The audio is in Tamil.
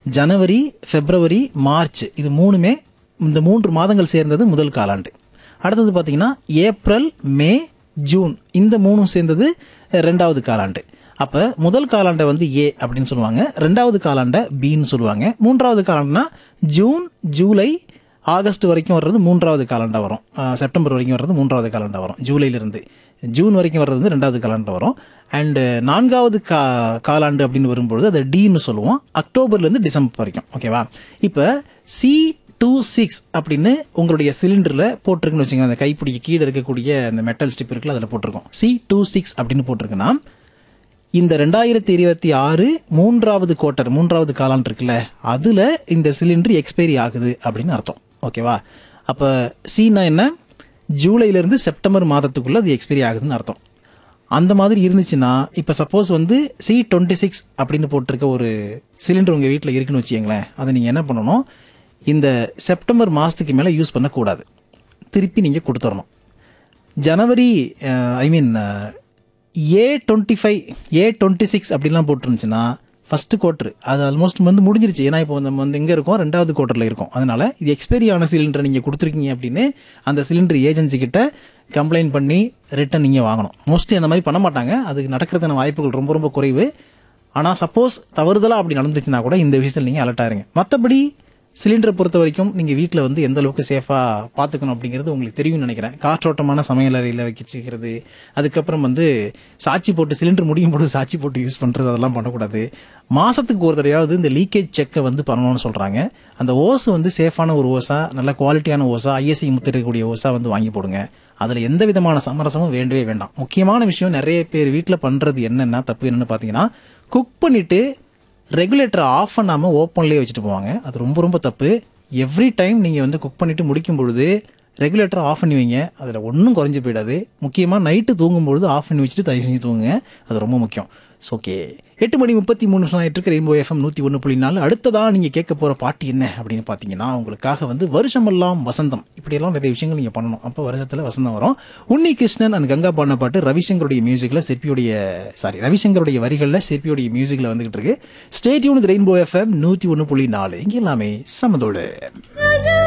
ஜனவரி பிப்ரவரி மார்ச் இது மூணுமே இந்த மூன்று மாதங்கள் சேர்ந்தது முதல் காலாண்டு அடுத்தது பார்த்தீங்கன்னா ஏப்ரல் மே ஜூன் இந்த மூணும் சேர்ந்தது ரெண்டாவது காலாண்டு அப்போ முதல் காலாண்டை வந்து ஏ அப்படின்னு சொல்லுவாங்க ரெண்டாவது காலாண்டை பின்னு சொல்லுவாங்க மூன்றாவது காலாண்டுனா ஜூன் ஜூலை ஆகஸ்ட் வரைக்கும் வர்றது மூன்றாவது காலாண்டா வரும் அஹ் செப்டம்பர் வரைக்கும் வர்றது மூன்றாவது காலாண்டா வரும் ஜூலையிலிருந்து ஜூன் வரைக்கும் வர்றது வந்து ரெண்டாவது காலாண்டா வரும் அண்டு நான்காவது கா காலாண்டு அப்படின்னு வரும்பொழுது அதை டின்னு சொல்லுவோம் அக்டோபர்லேருந்து டிசம்பர் வரைக்கும் ஓகேவா இப்போ சி டூ சிக்ஸ் அப்படின்னு உங்களுடைய சிலிண்டரில் போட்டிருக்குன்னு வச்சுங்க அந்த கைப்பிடிக்கு கீழே இருக்கக்கூடிய அந்த மெட்டல் ஸ்டிப் இருக்குல்ல அதில் போட்டிருக்கோம் சி டூ சிக்ஸ் அப்படின்னு போட்டிருக்குன்னா இந்த ரெண்டாயிரத்தி இருபத்தி ஆறு மூன்றாவது குவார்ட்டர் மூன்றாவது காலாண்டு இருக்குல்ல அதில் இந்த சிலிண்டர் எக்ஸ்பைரி ஆகுது அப்படின்னு அர்த்தம் ஓகேவா அப்போ சீனா என்ன ஜூலைலேருந்து செப்டம்பர் மாதத்துக்குள்ளே அது எக்ஸ்பைரி ஆகுதுன்னு அர்த்தம் அந்த மாதிரி இருந்துச்சுன்னா இப்போ சப்போஸ் வந்து சி டுவெண்ட்டி சிக்ஸ் அப்படின்னு போட்டிருக்க ஒரு சிலிண்டர் உங்கள் வீட்டில் இருக்குன்னு வச்சுக்கங்களேன் அதை நீங்கள் என்ன பண்ணணும் இந்த செப்டம்பர் மாதத்துக்கு மேலே யூஸ் பண்ணக்கூடாது திருப்பி நீங்கள் கொடுத்துடணும் ஜனவரி I mean a twenty five a twenty six அப்படிலாம் போட்டுருந்துச்சுன்னா ஃபஸ்ட்டு குவார்ட்ரு அது ஆல்மோஸ்ட் வந்து முடிஞ்சிருச்சு ஏன்னா இப்போ நம்ம வந்து எங்கே இருக்கோம் ரெண்டாவது குவார்ட்டரில் இருக்கும் அதனால் இது எக்ஸ்பைரி ஆன சிலிண்டரை நீங்கள் கொடுத்துருக்கீங்க அப்படின்னு அந்த சிலிண்டர் ஏஜென்சி கிட்ட கம்ப்ளைண்ட் பண்ணி ரிட்டன் நீங்கள் வாங்கணும் மோஸ்ட்லி அந்த மாதிரி பண்ண மாட்டாங்க அதுக்கு நடக்கிறதுன வாய்ப்புகள் ரொம்ப ரொம்ப குறைவு ஆனால் சப்போஸ் தவறுதலாக அப்படி நடந்துச்சுன்னா கூட இந்த விஷயத்தில் நீங்கள் அலர்ட் ஆயிருங்க மற்றபடி சிலிண்டரை பொறுத்த வரைக்கும் நீங்கள் வீட்டில் வந்து எந்த அளவுக்கு சேஃபாக பார்த்துக்கணும் அப்படிங்கிறது உங்களுக்கு தெரியும்னு நினைக்கிறேன் காற்றோட்டமான சமையல் அறையில் வச்சுக்கிறது அதுக்கப்புறம் வந்து சாட்சி போட்டு சிலிண்டர் முடியும் போது சாட்சி போட்டு யூஸ் பண்ணுறது அதெல்லாம் பண்ணக்கூடாது மாதத்துக்கு ஒரு தடவையாவது இந்த லீக்கேஜ் செக்கை வந்து பண்ணணும்னு சொல்கிறாங்க அந்த ஓஸ் வந்து சேஃபான ஒரு ஓஸா நல்ல குவாலிட்டியான ஓஸா ஐஎஸ்ஐ முத்திருக்கக்கூடிய ஓஸா வந்து வாங்கி போடுங்க அதில் எந்த விதமான சமரசமும் வேண்டவே வேண்டாம் முக்கியமான விஷயம் நிறைய பேர் வீட்டில் பண்ணுறது என்னென்னா தப்பு என்னென்னு பார்த்தீங்கன்னா குக் பண்ணிவிட்டு ரெகுலேட்டரை ஆஃப் பண்ணாமல் ஓப்பன்லேயே வச்சுட்டு போவாங்க அது ரொம்ப ரொம்ப தப்பு எவ்ரி டைம் நீங்கள் வந்து குக் பண்ணிவிட்டு முடிக்கும் பொழுது ரெகுலேட்டரை ஆஃப் பண்ணி வைங்க அதில் ஒன்றும் குறைஞ்சி போயிடாது முக்கியமாக நைட்டு தூங்கும்பொழுது ஆஃப் பண்ணி வச்சுட்டு தயவு செஞ்சு தூங்குங்க அது ரொம்ப முக்கியம் ஸோ ஓகே எட்டு மணி முப்பத்தி மூணு நிமிஷம் ஆயிட்டு இருக்கு ரெயின்போ எஃப்எம் நூற்றி ஒன்று புள்ளி நாலு அடுத்ததாக நீங்கள் கேட்க போகிற பாட்டு என்ன அப்படின்னு பார்த்தீங்கன்னா உங்களுக்காக வந்து வருஷமெல்லாம் வசந்தம் இப்படியெல்லாம் நிறைய விஷயங்கள் நீங்கள் பண்ணணும் அப்போ வருஷத்தில் வசந்தம் வரும் உன்னி கிருஷ்ணன் அண்ட் கங்கா பாடின பாட்டு ரவிசங்கருடைய மியூசிக்கில் சிற்பியுடைய சாரி ரவிசங்கருடைய வரிகளில் சிற்பியுடைய மியூசிக்கில் வந்துகிட்டு இருக்கு ஸ்டேட்யூன் ரெயின்போ எஃப்எம் நூற்றி ஒன்று புள்ளி நாலு இங்கே எல்லாமே சமதோடு ராஜா